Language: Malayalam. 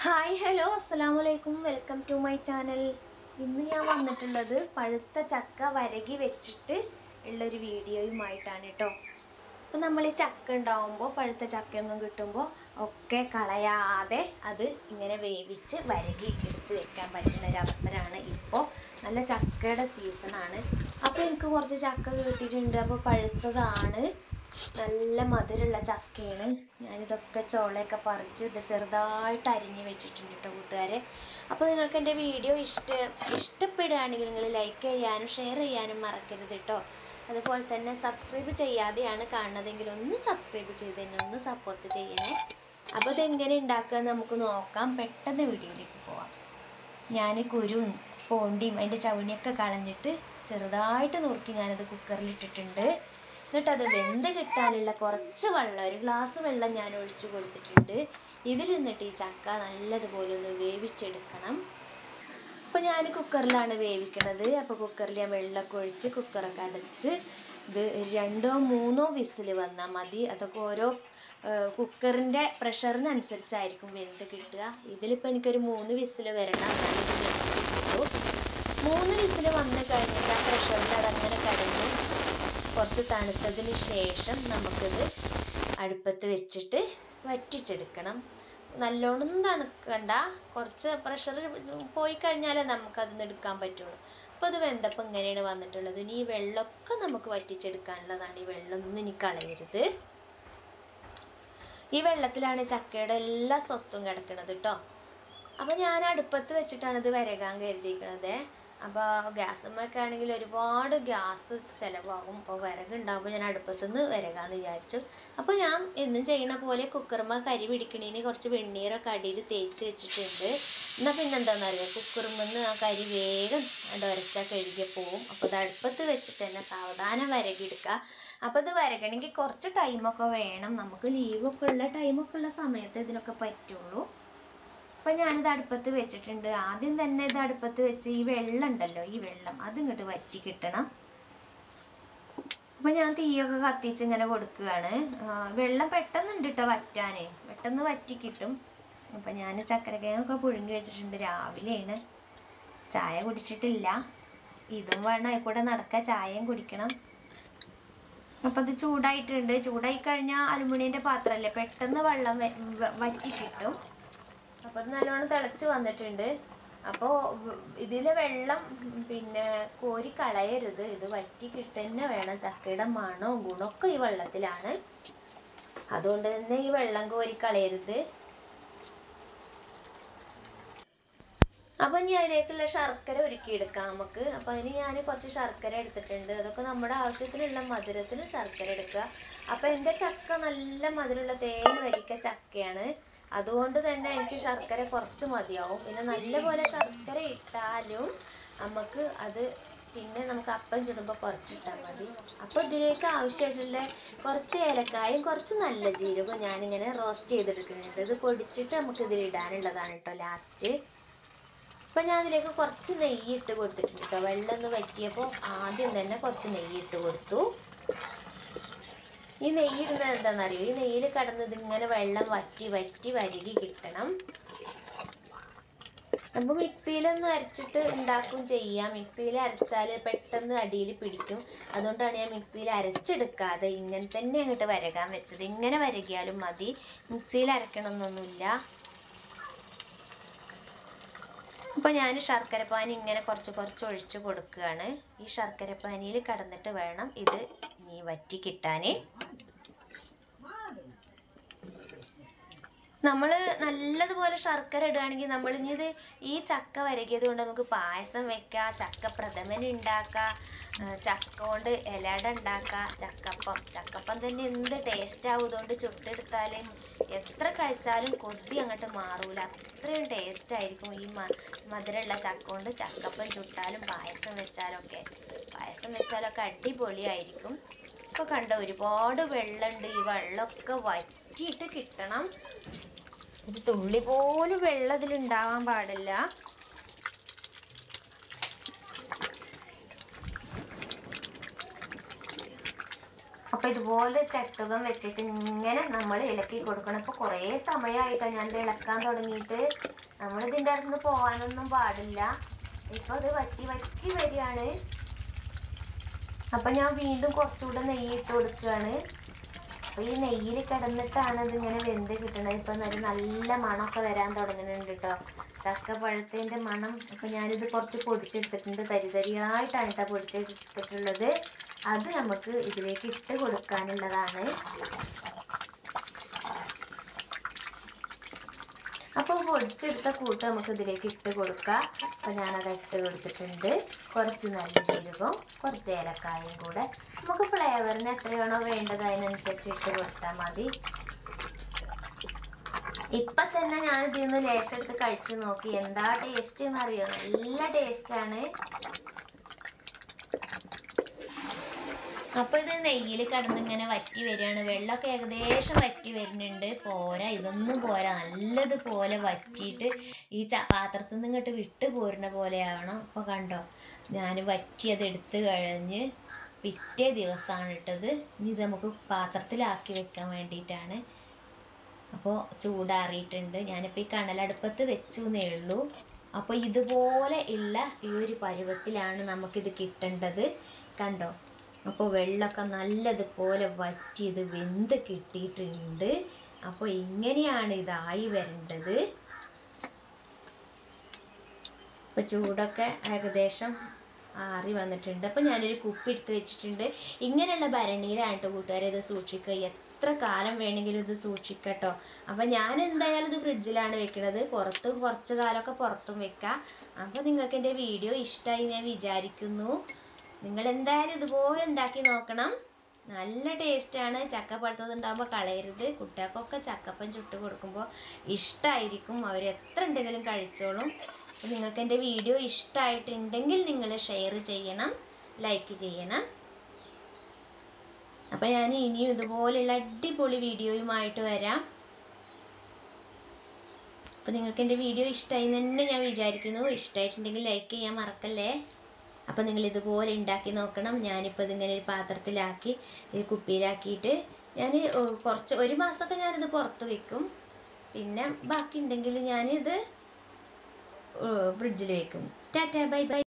ഹായ് ഹലോ അസ്സാം വലൈക്കും വെൽക്കം ടു മൈ ചാനൽ ഇന്ന് ഞാൻ വന്നിട്ടുള്ളത് പഴുത്ത ചക്ക വരകി വെച്ചിട്ട് ഉള്ളൊരു വീഡിയോയുമായിട്ടാണ് കേട്ടോ അപ്പോൾ നമ്മൾ ഈ ചക്ക ഉണ്ടാവുമ്പോൾ പഴുത്ത ചക്കയൊന്നും കിട്ടുമ്പോൾ ഒക്കെ കളയാതെ അത് ഇങ്ങനെ വേവിച്ച് വരകി എടുത്ത് വെക്കാൻ പറ്റുന്ന ഒരു അവസരമാണ് ഇപ്പോൾ നല്ല ചക്കയുടെ സീസണാണ് അപ്പോൾ എനിക്ക് കുറച്ച് ചക്ക കിട്ടിയിട്ടുണ്ട് അപ്പോൾ പഴുത്തതാണ് നല്ല മധുരമുള്ള ചക്കയാണ് ഞാനിതൊക്കെ ചോളയൊക്കെ പറിച്ച് ഇത് ചെറുതായിട്ട് അരിഞ്ഞ് വെച്ചിട്ടുണ്ട് കേട്ടോ കൂട്ടുകാരെ അപ്പോൾ നിങ്ങൾക്ക് എൻ്റെ വീഡിയോ ഇഷ്ട ഇഷ്ടപ്പെടുകയാണെങ്കിൽ നിങ്ങൾ ലൈക്ക് ചെയ്യാനും ഷെയർ ചെയ്യാനും മറക്കരുത് കേട്ടോ അതുപോലെ തന്നെ സബ്സ്ക്രൈബ് ചെയ്യാതെയാണ് കാണുന്നതെങ്കിൽ ഒന്ന് സബ്സ്ക്രൈബ് ചെയ്ത് തന്നെ ഒന്ന് സപ്പോർട്ട് ചെയ്യണേ അപ്പോൾ ഇതെങ്ങനെ ഉണ്ടാക്കുക നമുക്ക് നോക്കാം പെട്ടെന്ന് വീഡിയോയിലേക്ക് പോവാം ഞാൻ കുരുവും പോണ്ടിയും അതിൻ്റെ ചവിണിയൊക്കെ കളഞ്ഞിട്ട് ചെറുതായിട്ട് നുറുക്കി ഞാനത് കുക്കറിൽ ഇട്ടിട്ടുണ്ട് എന്നിട്ട് അത് വെന്ത് കിട്ടാനുള്ള കുറച്ച് വെള്ളം ഒരു ഗ്ലാസ് വെള്ളം ഞാൻ ഒഴിച്ചു കൊടുത്തിട്ടുണ്ട് ഇതിൽ നിന്നിട്ട് ഈ ചക്ക നല്ലതുപോലെ ഒന്ന് വേവിച്ചെടുക്കണം അപ്പോൾ ഞാൻ കുക്കറിലാണ് വേവിക്കണത് അപ്പോൾ കുക്കറിൽ ഞാൻ വെള്ളമൊക്കെ ഒഴിച്ച് കുക്കറൊക്കെ അടച്ച് ഇത് രണ്ടോ മൂന്നോ വിസിൽ വന്നാൽ മതി അതൊക്കെ ഓരോ കുക്കറിൻ്റെ പ്രഷറിനനുസരിച്ചായിരിക്കും വെന്ത് കിട്ടുക ഇതിലിപ്പോൾ എനിക്കൊരു മൂന്ന് വിസിൽ വരണം എന്നാലേ ഇത് വെന്ത് കിട്ടുള്ളൂ മൂന്ന് വിസിൽ വന്ന് കഴിഞ്ഞിട്ട് ആ പ്രഷറിൽ അതങ്ങനെ കടന്ന് കുറച്ച് തണുത്തതിന് ശേഷം നമുക്കിത് അടുപ്പത്ത് വെച്ചിട്ട് വറ്റിച്ചെടുക്കണം നല്ലോണം തണുക്കണ്ട കുറച്ച് പ്രഷർ പോയി കഴിഞ്ഞാലേ നമുക്കതിൽ നിന്ന് എടുക്കാൻ പറ്റുള്ളൂ അപ്പോൾ അത് വെന്തപ്പം ഇങ്ങനെയാണ് വന്നിട്ടുള്ളത് ഇനി ഈ വെള്ളമൊക്കെ നമുക്ക് വറ്റിച്ചെടുക്കാനുള്ളതാണ് ഈ വെള്ളം ഒന്നും ഇനി കളയരുത് ഈ വെള്ളത്തിലാണ് ചക്കയുടെ എല്ലാ സ്വത്തും കിടക്കുന്നത് കേട്ടോ അപ്പോൾ ഞാൻ അടുപ്പത്ത് വെച്ചിട്ടാണ് ഇത് വരകാൻ കരുതിയിരിക്കണത് അപ്പോൾ ഗ്യാസമ്മൊക്കെ ആണെങ്കിൽ ഒരുപാട് ഗ്യാസ് ചിലവാകും അപ്പോൾ വിറകുണ്ടാകുമ്പോൾ ഞാൻ അടുപ്പത്തുനിന്ന് വിറകാന്ന് വിചാരിച്ചു അപ്പോൾ ഞാൻ എന്നും ചെയ്യണ പോലെ കുക്കറുമ്മ കരി പിടിക്കണേന് കുറച്ച് വെണ്ണീറൊക്കെ അടിയിൽ തേച്ച് വെച്ചിട്ടുണ്ട് എന്നാൽ പിന്നെ എന്താണെന്നറിയാം കുക്കറുമെന്ന് ആ കരി വേഗം ഉരച്ചാൽ കഴുകിയ പോവും അപ്പോൾ ഇത് അടുപ്പത്ത് വെച്ചിട്ട് തന്നെ സാവധാനം വിറകിയെടുക്കുക അപ്പോൾ ഇത് വരകണമെങ്കിൽ കുറച്ച് ടൈമൊക്കെ വേണം നമുക്ക് ലീവൊക്കെ ഉള്ള ടൈമൊക്കെ ഉള്ള സമയത്ത് ഇതിനൊക്കെ പറ്റുള്ളൂ അപ്പം ഞാനിത് അടുപ്പത്ത് വെച്ചിട്ടുണ്ട് ആദ്യം തന്നെ ഇത് അടുപ്പത്ത് വെച്ച് ഈ വെള്ളം ഉണ്ടല്ലോ ഈ വെള്ളം അത് ഇങ്ങോട്ട് വറ്റി കിട്ടണം അപ്പം ഞാൻ തീയൊക്കെ കത്തിച്ച് ഇങ്ങനെ കൊടുക്കുകയാണ് ആ, വെള്ളം പെട്ടെന്നുണ്ട് കേട്ടോ വറ്റാൻ പെട്ടെന്ന് വറ്റി കിട്ടും അപ്പം ഞാൻ ചക്കരക്കിഴങ്ങൊക്കെ പുഴുങ്ങി വെച്ചിട്ടുണ്ട് രാവിലെയാണ് ചായ കുടിച്ചിട്ടില്ല ഇതും വേണം കൂടെ നടക്കുക ചായയും കുടിക്കണം അപ്പം അത് ചൂടായിട്ടുണ്ട് ചൂടായി കഴിഞ്ഞാൽ അലുമിനിയൻ്റെ പാത്രമല്ലേ പെട്ടെന്ന് വെള്ളം വ- വ- വറ്റി കിട്ടും അപ്പോൾ അത് നല്ലോണം തിളച്ച് വന്നിട്ടുണ്ട് അപ്പോൾ ഇതിലെ വെള്ളം പിന്നെ കോരി കളയരുത് ഇത് വറ്റി കിട്ടുന്നെ വേണം ചക്കയുടെ മണവും ഗുണമൊക്കെ ഈ വെള്ളത്തിലാണ് അതുകൊണ്ട് തന്നെ ഈ വെള്ളം കോരി കളയരുത് അപ്പം ഇനി അതിലേക്കുള്ള ശർക്കര ഒരുക്കിയെടുക്കാം നമുക്ക് അപ്പം അതിന് ഞാൻ കുറച്ച് ശർക്കര എടുത്തിട്ടുണ്ട് അതൊക്കെ നമ്മുടെ ആവശ്യത്തിനുള്ള മധുരത്തിന് ശർക്കര എടുക്കുക അപ്പം എൻ്റെ ചക്ക നല്ല മധുരമുള്ള തേൻ വരിക്ക ചക്കയാണ് അതുകൊണ്ട് തന്നെ എനിക്ക് ശർക്കര കുറച്ച് മതിയാവും പിന്നെ നല്ലപോലെ ശർക്കര ഇട്ടാലും നമുക്ക് അത് പിന്നെ നമുക്ക് അപ്പം ചുടുമ്പോൾ കുറച്ചിട്ടാൽ മതി അപ്പോൾ ഇതിലേക്ക് ആവശ്യമായിട്ടുള്ള കുറച്ച് ഏലക്കായും കുറച്ച് നല്ല ജീരകവും ഞാനിങ്ങനെ റോസ്റ്റ് ചെയ്തെടുക്കുന്നുണ്ട് ഇത് പൊടിച്ചിട്ട് നമുക്ക് ഇതിൽ ഇടാനുള്ളതാണ് കേട്ടോ ലാസ്റ്റ് അപ്പം ഞാൻ അതിലേക്ക് കുറച്ച് നെയ്യ് ഇട്ട് കൊടുത്തിട്ടുണ്ട് കേട്ടോ വെള്ളം ഒന്ന് വറ്റിയപ്പോൾ ആദ്യം തന്നെ കുറച്ച് നെയ്യ് ഇട്ട് കൊടുത്തു ഈ നെയ്യ് ഇടുന്നത് എന്താണെന്നറിയോ ഈ നെയ്യിൽ കടന്നത് ഇങ്ങനെ വെള്ളം വറ്റി വറ്റി വഴുകി കിട്ടണം അപ്പോൾ മിക്സിയിലൊന്ന് അരച്ചിട്ട് ഉണ്ടാക്കും ചെയ്യാം മിക്സിയിൽ അരച്ചാൽ പെട്ടെന്ന് അടിയിൽ പിടിക്കും അതുകൊണ്ടാണ് ഞാൻ മിക്സിയിൽ അരച്ചെടുക്കാതെ ഇങ്ങനെ തന്നെ അങ്ങോട്ട് വരകാൻ വെച്ചത് ഇങ്ങനെ വരകിയാലും മതി മിക്സിയിൽ അരക്കണമെന്നൊന്നുമില്ല അപ്പോൾ ഞാൻ ശർക്കരപ്പാനി ഇങ്ങനെ കുറച്ച് കുറച്ച് ഒഴിച്ച് കൊടുക്കുകയാണ് ഈ ശർക്കരപ്പാനിയിൽ കടന്നിട്ട് വേണം ഇത് ഇനി വറ്റി കിട്ടാൻ നമ്മൾ നല്ലതുപോലെ ശർക്കര ഇടുകയാണെങ്കിൽ നമ്മൾ ഇനി ഇത് ഈ ചക്ക വരകിയത് കൊണ്ട് നമുക്ക് പായസം വെക്കാം ചക്ക പ്രഥമൻ ഉണ്ടാക്കാം ആ, ചക്ക കൊണ്ട് ഇലട ഉണ്ടാക്കാം ചക്കപ്പം ചക്കപ്പം തന്നെ എന്ത് ടേസ്റ്റ് ആവും ഇതുകൊണ്ട് ചുട്ടെടുത്താൽ എത്ര കഴിച്ചാലും കൊതി അങ്ങോട്ട് മാറൂല അത്രയും ടേസ്റ്റ് ആയിരിക്കും ഈ മ മധുരമുള്ള ചക്ക കൊണ്ട് ചക്കപ്പം ചുട്ടാലും പായസം വെച്ചാലൊക്കെ പായസം വെച്ചാലൊക്കെ അടിപൊളിയായിരിക്കും ഇപ്പോൾ കണ്ട ഒരുപാട് വെള്ളമുണ്ട് ഈ വെള്ളമൊക്കെ വറ്റിയിട്ട് കിട്ടണം ഒരു തുള്ളി പോലും വെള്ളം ഇതിലുണ്ടാവാൻ പാടില്ല അപ്പോൾ ഇതുപോലെ ചട്ടുകം വെച്ചിട്ട് ഇങ്ങനെ നമ്മൾ ഇളക്കി കൊടുക്കണം ഇപ്പോൾ കുറേ സമയമായിട്ടാണ് ഞാൻ ഇത് ഇളക്കാൻ തുടങ്ങിയിട്ട് നമ്മൾ ഇതിൻ്റെ അടുത്ത് നിന്ന് പോകാനൊന്നും പാടില്ല ഇപ്പോൾ അത് വറ്റി വറ്റി വരികയാണ് അപ്പം ഞാൻ വീണ്ടും കുറച്ചുകൂടെ നെയ്യ് ഇട്ട് കൊടുക്കുകയാണ് അപ്പോൾ ഈ നെയ്യിൽ കിടന്നിട്ടാണ് ഇതിങ്ങനെ വെന്ത് കിട്ടുന്നത് ഇപ്പം ഒരു നല്ല മണമൊക്കെ വരാൻ തുടങ്ങുന്നുണ്ട് കേട്ടോ ചക്ക പഴുത്തതിൻ്റെ മണം ഇപ്പം ഞാനിത് കുറച്ച് പൊടിച്ചെടുത്തിട്ടുണ്ട് തരി തരിയായിട്ടാണ് കേട്ടോ പൊടിച്ചെടുത്തിട്ടുള്ളത് അത് നമുക്ക് ഇതിലേക്ക് ഇട്ട് കൊടുക്കാനുള്ളതാണ് അപ്പോൾ പൊടിച്ചെടുത്ത കൂട്ട് നമുക്ക് ഇതിലേക്ക് ഇട്ട് കൊടുക്കാം അപ്പോൾ ഞാനത് ഇട്ട് കൊടുത്തിട്ടുണ്ട് കുറച്ച് നല്ല ജീരകവും കുറച്ച് ഏലക്കായും കൂടെ നമുക്ക് ഫ്ലേവറിന് എത്രയാണോ വേണ്ടത് അതിനനുസരിച്ച് ഇട്ട് കൊടുത്താൽ മതി ഇപ്പം തന്നെ ഞാൻ ഇതിൽ നിന്ന് ലേശം എടുത്ത് കഴിച്ച് നോക്കി എന്താ ടേസ്റ്റ് എന്നറിയോ നല്ല ടേസ്റ്റാണ് അപ്പോൾ ഇത് നെയ്യിൽ കിടന്ന് ഇങ്ങനെ വറ്റി വരികയാണ് വെള്ളമൊക്കെ ഏകദേശം വറ്റി വരുന്നുണ്ട് പോരാ ഇതൊന്നും പോരാ നല്ലതുപോലെ വറ്റിയിട്ട് ഈ ച പാത്രത്തിൽ നിന്ന് ഇങ്ങോട്ട് വിട്ട് പോരുന്ന പോലെയാവണം ഇപ്പോൾ കണ്ടോ ഞാൻ വറ്റിയത് എടുത്ത് കഴിഞ്ഞ് പിറ്റേ ദിവസമാണ് ഇട്ടത് ഇനി ഇത് നമുക്ക് പാത്രത്തിലാക്കി വെക്കാൻ വേണ്ടിയിട്ടാണ് അപ്പോൾ ചൂടാറിയിട്ടുണ്ട് ഞാനിപ്പോൾ ഈ കണലടുപ്പത്ത് വെച്ചു എന്നേ ഉള്ളൂ അപ്പോൾ ഇതുപോലെ ഉള്ള ഈ ഒരു പരുവത്തിലാണ് നമുക്കിത് കിട്ടേണ്ടത് കണ്ടോ അപ്പോൾ വെള്ളമൊക്കെ നല്ലതുപോലെ വറ്റി ഇത് വെന്ത് കിട്ടിയിട്ടുണ്ട് അപ്പോൾ ഇങ്ങനെയാണ് ഇതായി വരേണ്ടത് ഇപ്പോൾ ചൂടൊക്കെ ഏകദേശം ആറി വന്നിട്ടുണ്ട് അപ്പോൾ ഞാനൊരു കുപ്പി എടുത്ത് വെച്ചിട്ടുണ്ട് ഇങ്ങനെയുള്ള ഭരണിയിലാണ് കേട്ടോ കൂട്ടുകാരെ ഇത് സൂക്ഷിക്കുക എത്ര കാലം വേണമെങ്കിലും ഇത് സൂക്ഷിക്കട്ടോ അപ്പോൾ ഞാൻ എന്തായാലും ഇത് ഫ്രിഡ്ജിലാണ് വെക്കുന്നത് പുറത്ത് കുറച്ച് കാലമൊക്കെ പുറത്തും വെക്കാം അപ്പോൾ നിങ്ങൾക്ക് എൻ്റെ വീഡിയോ ഇഷ്ടമായി ഞാൻ വിചാരിക്കുന്നു നിങ്ങൾ എന്തായാലും ഇതുപോലെ ഉണ്ടാക്കി നോക്കണം നല്ല ടേസ്റ്റാണ് ചക്ക പഴുത്തത് ഉണ്ടാകുമ്പോൾ കളയരുത് കുട്ടികൾക്കൊക്കെ ചക്കപ്പം ചുട്ട് കൊടുക്കുമ്പോൾ ഇഷ്ടമായിരിക്കും അവർ എത്ര ഉണ്ടെങ്കിലും കഴിച്ചോളും അപ്പോൾ നിങ്ങൾക്ക് എൻ്റെ വീഡിയോ ഇഷ്ടമായിട്ടുണ്ടെങ്കിൽ നിങ്ങൾ ഷെയർ ചെയ്യണം ലൈക്ക് ചെയ്യണം അപ്പോൾ ഞാൻ ഇനിയും ഇതുപോലെയുള്ള അടിപൊളി വീഡിയോയുമായിട്ട് വരാം അപ്പോൾ നിങ്ങൾക്ക് എൻ്റെ വീഡിയോ ഇഷ്ടമായി എന്ന് തന്നെ ഞാൻ വിചാരിക്കുന്നു ഇഷ്ടമായിട്ടുണ്ടെങ്കിൽ ലൈക്ക് ചെയ്യാൻ മറക്കല്ലേ അപ്പോൾ നിങ്ങൾ ഇതുപോലെ ഉണ്ടാക്കി നോക്കണം ഞാനിപ്പോൾ ഇതിങ്ങനെ ഒരു പാത്രത്തിലാക്കി ഇത് കുപ്പിയിലാക്കിയിട്ട് ഞാൻ കുറച്ച് ഒരു മാസമൊക്കെ ഞാനിത് പുറത്ത് വെക്കും പിന്നെ ബാക്കി ഉണ്ടെങ്കിൽ ഞാനിത് ഫ്രിഡ്ജിൽ വെക്കും ടാറ്റ ബൈ ബൈ